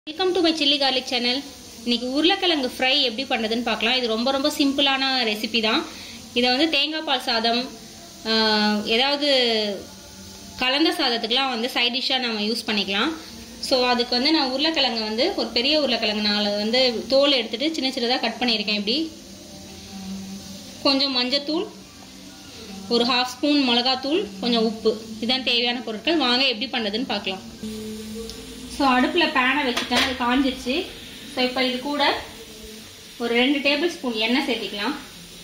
welcome to my chilli garlic channel இன்னைக்கு உருளைக்கிழங்கு fry எப்படி பண்ணுறதுன்னு பார்க்கலாம் இது ரொம்ப ரொம்ப சிம்பிளான ரெசிபி தான் இதை வந்து தேங்காய் பால் சாதம் ஆஹ், ஏதாவது கலந்த சாதத்துக்குலாம் வந்து சைட் டிஷ்ஷாக நம்ம யூஸ் பண்ணிக்கலாம் ஸோ அதுக்கு வந்து நான் உருளைக்கிழங்கு வந்து ஒரு பெரிய உருளைக்கிழங்கு நாலு வந்து தோல் எடுத்துட்டு சின்ன சின்னதாக கட் பண்ணியிருக்கேன் இப்படி கொஞ்சம் மஞ்சத்தூள் ஒரு ஹாஃப் ஸ்பூன் மிளகாத்தூள் கொஞ்சம் உப்பு இதான் தேவையான பொருட்கள் வாங்க எப்படி பண்ணுறதுன்னு பார்க்கலாம் ஸோ அடுப்பில் பேனை வச்சுட்டேன் அது காஞ்சிருச்சு ஸோ இப்போ இது கூட ஒரு ரெண்டு டேபிள் ஸ்பூன் எண்ணெய் சேர்த்திக்கலாம்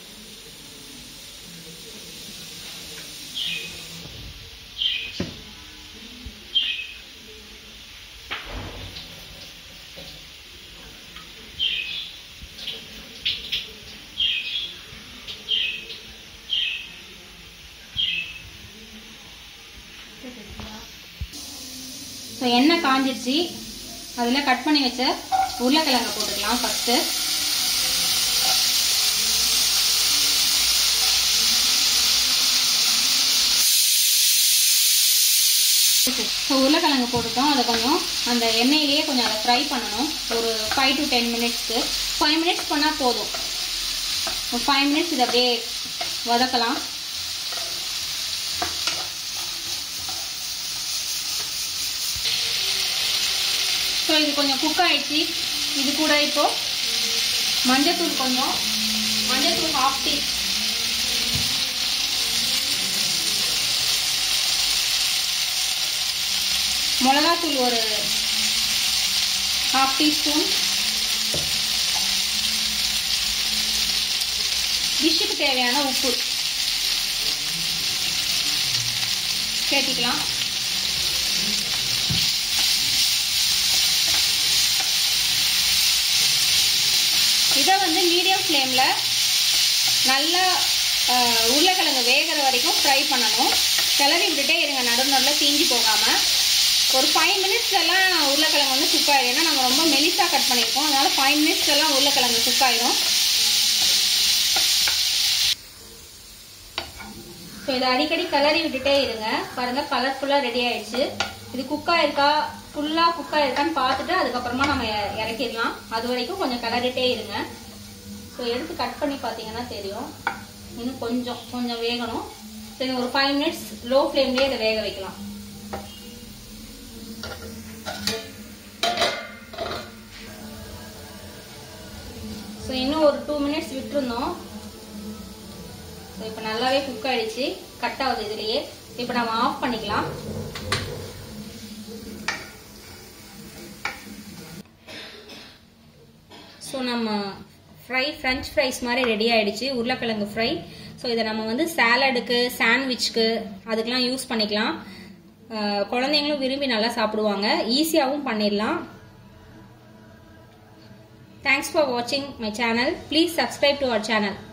ஸோ எண்ணெய் காஞ்சிருச்சு அதில் கட் பண்ணி வச்ச உருளைக்கிழங்கை போட்டுக்கலாம் ஃபஸ்ட்டு ஸோ உருளைக்கிழங்கு போட்டுட்டோம் அதை கொஞ்சம் அந்த எண்ணெயிலேயே கொஞ்சம் அதை ஃப்ரை பண்ணணும் ஒரு ஃபைவ் டு டென் மினிட்ஸ்க்கு ஃபைவ் மினிட்ஸ் பண்ணால் போதும் ஒரு ஃபைவ் மினிட்ஸ் இதை அப்படியே வதக்கலாம் ஸோ இது கொஞ்சம் குக் ஆயிடுச்சு இது கூட இப்போ மஞ்சத்தூள் கொஞ்சம் மஞ்சத்தூள் ஹாஃப் டீ மிளகாத்தூள் ஒரு ஹாஃப் டீஸ்பூன் டிஷ்ஷுக்கு தேவையான உப்பு சேர்த்திக்கலாம் இதை வந்து மீடியம் ஃப்ளேமில் நல்லா ஆஹ், உருளைக்கிழங்கு வேகிற வரைக்கும் ஃப்ரை பண்ணணும் கிளறி விட்டுட்டே இருங்க நடு நடுவில் தீஞ்சி போகாமல் ஒரு ஃபைவ் மினிட்ஸ்லாம் உருளைக்கிழங்கு வந்து குக் ஆயிடும் ஏன்னா நம்ம ரொம்ப மெலிசாக கட் பண்ணியிருக்கோம் அதனால ஃபைவ் மினிட்ஸ்லாம் உருளைக்கிழங்கு குக் ஆயிடும் ஸோ இதை அடிக்கடி கிளறி விட்டுட்டே இருங்க பாருங்க கலர்ஃபுல்லாக ரெடி ஆயிடுச்சு இது குக் ஆயிருக்கா ஃபுல்லாக குக் ஆயிருக்கான்னு பார்த்துட்டு அதுக்கப்புறமா நம்ம இ- இறக்கிடலாம் அது வரைக்கும் கொஞ்சம் கிளறிட்டே இருங்க ஸோ எடுத்து கட் பண்ணி பார்த்தீங்கன்னா தெரியும் இன்னும் கொஞ்சம் கொஞ்சம் வேகணும் சரி ஒரு ஃபைவ் மினிட்ஸ் லோ ஃப்ளேம்லேயே இதை வேக வைக்கலாம் ஸோ இன்னும் ஒரு டூ மினிட்ஸ் விட்டுருந்தோம் ஸோ இப்போ நல்லாவே குக் ஆயிடுச்சு கட் ஆகுது இதுலயே இப்போ நம்ம ஆஃப் பண்ணிக்கலாம் ஸோ நம்ம ஃப்ரை ஃப்ரெஞ்ச் ஃப்ரைஸ் மாதிரி ரெடி ஆயிடுச்சு உருளைக்கிழங்கு ஃப்ரை ஸோ இதை நம்ம வந்து சாலடுக்கு சாண்ட்விச்க்கு அதுக்கெலாம் யூஸ் பண்ணிக்கலாம் அஹ் குழந்தைங்களும் விரும்பி நல்லா சாப்பிடுவாங்க ஈஸியாகவும் பண்ணிடலாம் தேங்க்ஸ் ஃபார் வாட்சிங் my channel please subscribe to our channel